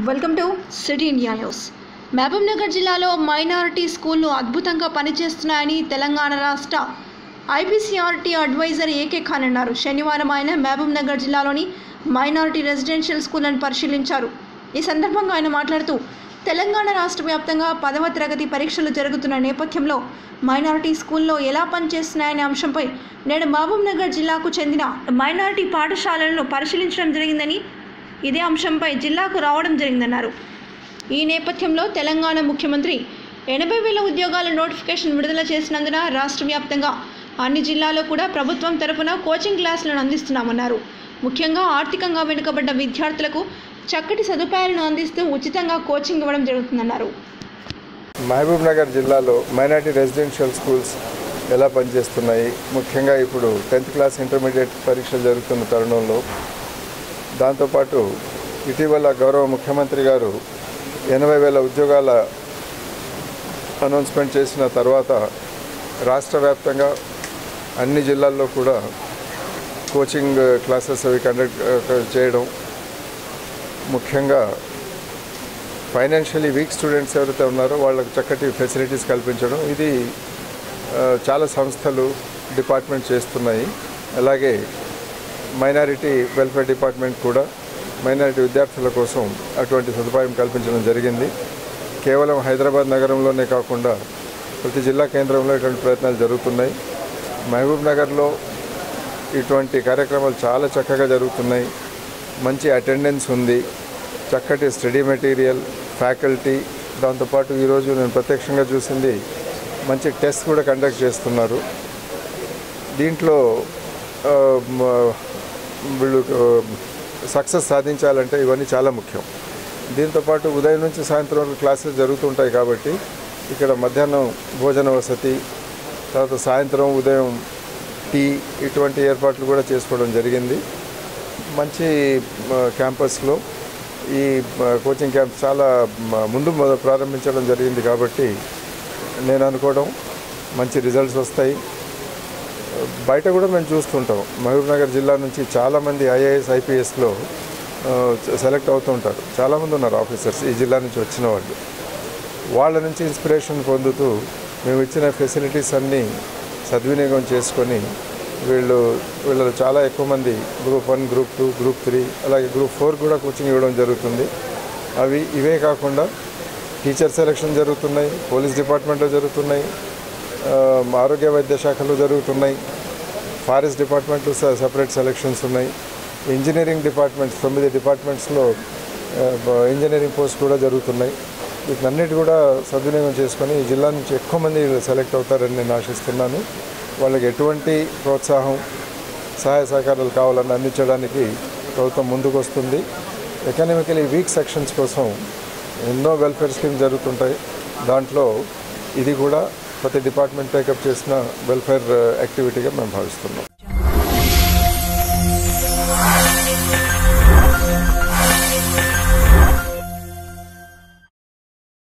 welcome to city India news Mahabubnagar జిల్లాలో minority స్కూళ్లు అద్భుతంగా పనిచేస్తున్నాయని తెలంగాణ రాష్ట్ర ఐపీసీఆర్టీ అడ్వైజర్ ఏకే ఖాన్ అన్నారు శనివారం ఆయన మహబూబ్ నగర్ జిల్లాలోని మైనారిటీ రెసిడెన్షియల్ స్కూళ్లను పరిశీలించారు ఈ సందర్భంగా ఆయన మాట్లాడుతూ తెలంగాణ రాష్ట్ర వ్యాప్తంగా పదవ తరగతి పరీక్షలు జరుగుతున్న నేపథ్యంలో మైనారిటీ స్కూల్లో ఎలా పనిచేస్తున్నాయనే అంశంపై నేడు మహబూబ్ నగర్ జిల్లాకు చెందిన మైనారిటీ పాఠశాలలను పరిశీలించడం జరిగిందని ఇదే అంశంపై జిల్లాకు రావడం జరిగిందన్నారు ఈ నేపథ్యంలో తెలంగాణ ముఖ్యమంత్రి ఎనభై వేల ఉద్యోగాల నోటిఫికేషన్ విడుదల చేసినందున రాష్ట్ర వ్యాప్తంగా అన్ని జిల్లాల్లో కూడా ప్రభుత్వం తరపున కోచింగ్ క్లాసులను అందిస్తున్నామన్నారు ముఖ్యంగా ఆర్థికంగా వెనుకబడ్డ విద్యార్థులకు చక్కటి సదుపాయాలను అందిస్తూ ఉచితంగా కోచింగ్ ఇవ్వడం జరుగుతుందన్నారు మహబూబ్ నగర్ జిల్లాలో మైనార్టీ రెసిడెన్షియల్ స్కూల్స్ ఎలా పనిచేస్తున్నాయి ముఖ్యంగా ఇప్పుడు టెన్త్ క్లాస్ ఇంటర్మీడియట్ పరీక్షలు జరుగుతున్న తరుణంలో దాంతోపాటు ఇటీవల గౌరవ ముఖ్యమంత్రి గారు ఎనభై వేల ఉద్యోగాల అనౌన్స్మెంట్ చేసిన తర్వాత రాష్ట్ర వ్యాప్తంగా అన్ని జిల్లాల్లో కూడా కోచింగ్ క్లాసెస్ అవి కండక్ట్ చేయడం ముఖ్యంగా ఫైనాన్షియలీ వీక్ స్టూడెంట్స్ ఎవరైతే ఉన్నారో వాళ్ళకి చక్కటి ఫెసిలిటీస్ కల్పించడం ఇది ఆ, చాలా సంస్థలు డిపార్ట్మెంట్ చేస్తున్నాయి అలాగే మైనారిటీ వెల్ఫేర్ డిపార్ట్మెంట్ కూడా మైనారిటీ విద్యార్థుల కోసం అటువంటి సదుపాయం కల్పించడం జరిగింది కేవలం హైదరాబాద్ నగరంలోనే కాకుండా ప్రతి జిల్లా కేంద్రంలో ఇటువంటి ప్రయత్నాలు జరుగుతున్నాయి మహబూబ్ నగర్లో ఇటువంటి కార్యక్రమాలు చాలా చక్కగా జరుగుతున్నాయి మంచి అటెండెన్స్ ఉంది చక్కటి స్టడీ మెటీరియల్ ఫ్యాకల్టీ దాంతోపాటు ఈరోజు నేను ప్రత్యక్షంగా చూసింది మంచి టెస్ట్ కూడా కండక్ట్ చేస్తున్నారు దీంట్లో ఆ, మ- వీళ్ళు సక్సెస్ సాధించాలంటే ఇవన్నీ చాలా ముఖ్యం దీంతోపాటు ఉదయం నుంచి సాయంత్రం వరకు క్లాసెస్ జరుగుతుంటాయి కాబట్టి ఇక్కడ మధ్యాహ్నం భోజన వసతి తర్వాత సాయంత్రం ఉదయం టీ ఇటువంటి ఏర్పాట్లు కూడా చేసుకోవడం జరిగింది మంచి మ, క్యాంపస్లో ఈ మ, కోచింగ్ క్యాంప్ చాలా మ, ముందు మొద ప్రారంభించడం జరిగింది కాబట్టి నేను అనుకోవడం మంచి రిజల్ట్స్ వస్తాయి బయట కూడా మేము చూస్తుంటాం మహబూబ్ నగర్ జిల్లా నుంచి చాలామంది ఐఏఎస్ ఐపీఎస్లో సెలెక్ట్ అవుతుంటారు చాలామంది ఉన్నారు ఆఫీసర్స్ ఈ జిల్లా నుంచి వచ్చిన వాళ్ళు వాళ్ళ నుంచి ఇన్స్పిరేషన్ పొందుతూ మేము ఇచ్చిన ఫెసిలిటీస్ అన్నీ సద్వినియోగం చేసుకొని వీళ్ళు వీళ్ళు చాలా ఎక్కువ మంది group one group two group three అలాగే గ్రూప్ ఫోర్ కూడా కోచింగ్ ఇవ్వడం జరుగుతుంది అవి ఇవే కాకుండా టీచర్ సెలక్షన్ జరుగుతున్నాయి పోలీస్ డిపార్ట్మెంట్లో జరుగుతున్నాయి ఆ, ఆరోగ్య వైద్య శాఖలో జరుగుతున్నాయి ఫారెస్ట్ డిపార్ట్మెంట్లో స- సపరేట్ సెలక్షన్స్ ఉన్నాయి ఇంజనీరింగ్ డిపార్ట్మెంట్స్ తొమ్మిది డిపార్ట్మెంట్స్లో ఆ, బ- ఇంజనీరింగ్ పోస్ట్ కూడా జరుగుతున్నాయి వీటినన్నిటి కూడా సద్వినియోగం చేసుకొని ఈ జిల్లా నుంచి ఎక్కువ మంది సెలెక్ట్ అవుతారని నేను ఆశిస్తున్నాను వాళ్ళకి ఎటువంటి ప్రోత్సాహం సహాయ సహకారాలు కావాలని అందించడానికి ప్రభుత్వం ముందుకు వస్తుంది ఎకనామికలీ వీక్ సెక్షన్స్ కోసం ఎన్నో వెల్ఫేర్ స్కీమ్స్ జరుగుతుంటాయి దాంట్లో ఇది కూడా ప్రతి డిపార్ట్మెంట్ టేకప్ చేసిన వెల్ఫేర్ యాక్టివిటీగా మేము భావిస్తున్నాం